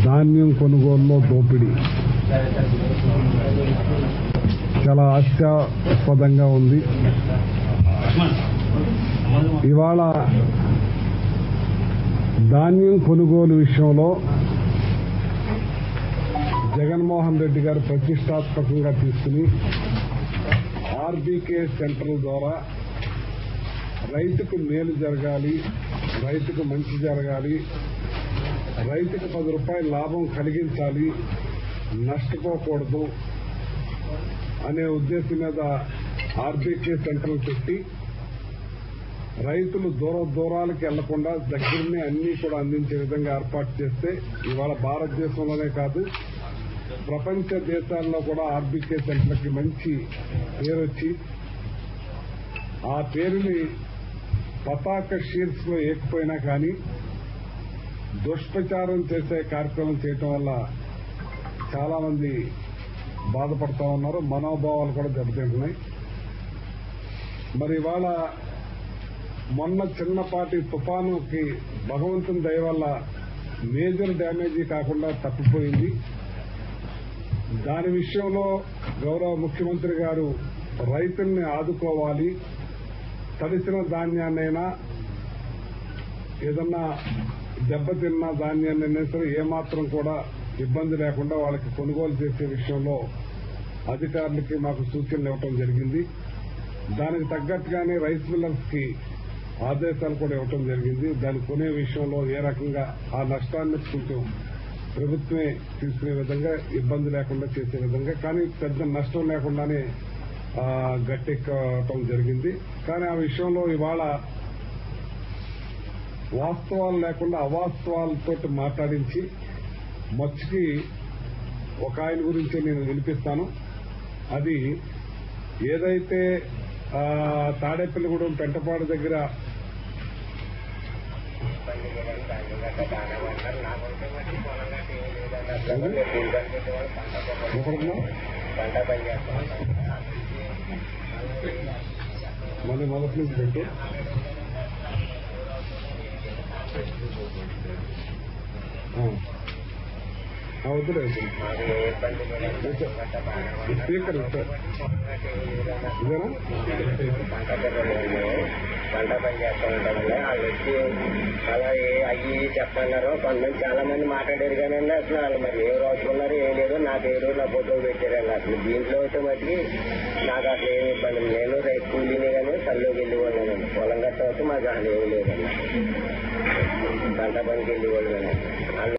ధాన్యం కొనుగోలులో దోపిడీ చాలా హాస్యాస్పదంగా ఉంది ఇవాళ ధాన్యం కొనుగోలు విషయంలో జగన్మోహన్ రెడ్డి గారు ప్రతిష్టాత్మకంగా తీసుకుని ఆర్బీకే సెంటర్ ద్వారా రైతుకు మేలు జరగాలి రైతుకు మంచి జరగాలి రైతుకు పది రూపాయల లాభం కలిగించాలి నష్టపోకూడదు అనే ఉద్దేశం మీద ఆర్బీకే సెంటర్లు పెట్టి రైతులు దూర దూరాలకు వెళ్లకుండా దగ్గరనే అన్ని కూడా అందించే విధంగా ఏర్పాటు చేస్తే ఇవాళ భారతదేశంలోనే కాదు ప్రపంచ దేశాల్లో కూడా ఆర్బీకే సెంటర్కి మంచి పేరు వచ్చి ఆ పేరుని పతాక షీర్స్ లో ఏకపోయినా కానీ దుష్ప్రచారం చేసే కార్యక్రమం చేయటం వల్ల చాలా మంది బాధపడతా ఉన్నారు మనోభావాలు కూడా దెబ్బతింటున్నాయి మరి ఇవాళ మొన్న చిన్నపాటి తుఫానుకి భగవంతుని దయ వల్ల మేజర్ డ్యామేజీ కాకుండా తప్పిపోయింది దాని విషయంలో గౌరవ ముఖ్యమంత్రి గారు రైతుల్ని ఆదుకోవాలి తడిసిన ధాన్యాన్నైనా ఏదన్నా దెబ్బతిన్న ధాన్యాన్నైనా సరే ఏమాత్రం కూడా ఇబ్బంది లేకుండా వాళ్ళకి కొనుగోలు చేసే విషయంలో అధికారులకి మాకు సూచనలు ఇవ్వటం జరిగింది దానికి తగ్గట్టుగానే రైస్ మిల్లర్స్ కి ఆదేశాలు కూడా ఇవ్వటం జరిగింది దాన్ని కొనే విషయంలో ఏ రకంగా ఆ నష్టాన్ని కొంచెం ప్రభుత్వమే తీసుకునే విధంగా ఇబ్బంది లేకుండా చేసే విధంగా కానీ పెద్ద నష్టం లేకుండానే ఆ, గట్టెక్కటం జరిగింది కానీ ఆ విషయంలో ఇవాళ వాస్తవాలు లేకుండా అవాస్తవాలతో మాట్లాడించి మచ్చుకి ఒక ఆయన గురించి నేను వినిపిస్తాను అది ఏదైతే ఆ, తాడేపల్లిగూడెం పెంటపాడు దగ్గర ఎక్కడున్నా? మళ్ళీ మొదటి నుంచి పెట్టు ఆ. ఆ, వద్దులే వద్దులే. ఈ స్పీకర్ ఇస్తా. ఇదేనా పంట పని చేస్తూ ఉంటామండి వాళ్ళు వచ్చి అలా ఏ- అయ్యి ఇయ్యి చెప్పన్నారు కొంతమంది చాలా మంది మాట్లాడారు కానీ అసలు వాళ్ళు మరి ఏం రాసుకున్నారు ఏం లేదు నా పేరు నా ఫోటో పెట్టారండి అసలు దీంట్లో అయితే మటుకి నాకు అసలు ఏమి ఇబ్బంది లేదు. నేను రైతు కూలీని కానీ పనిలోకి వెళ్ళి వాళ్ళనండి పొలం గట్ట అయితే మాకు అసలు ఏమి లేదండి పంట పనికి వెళ్ళి వాళ్ళనండి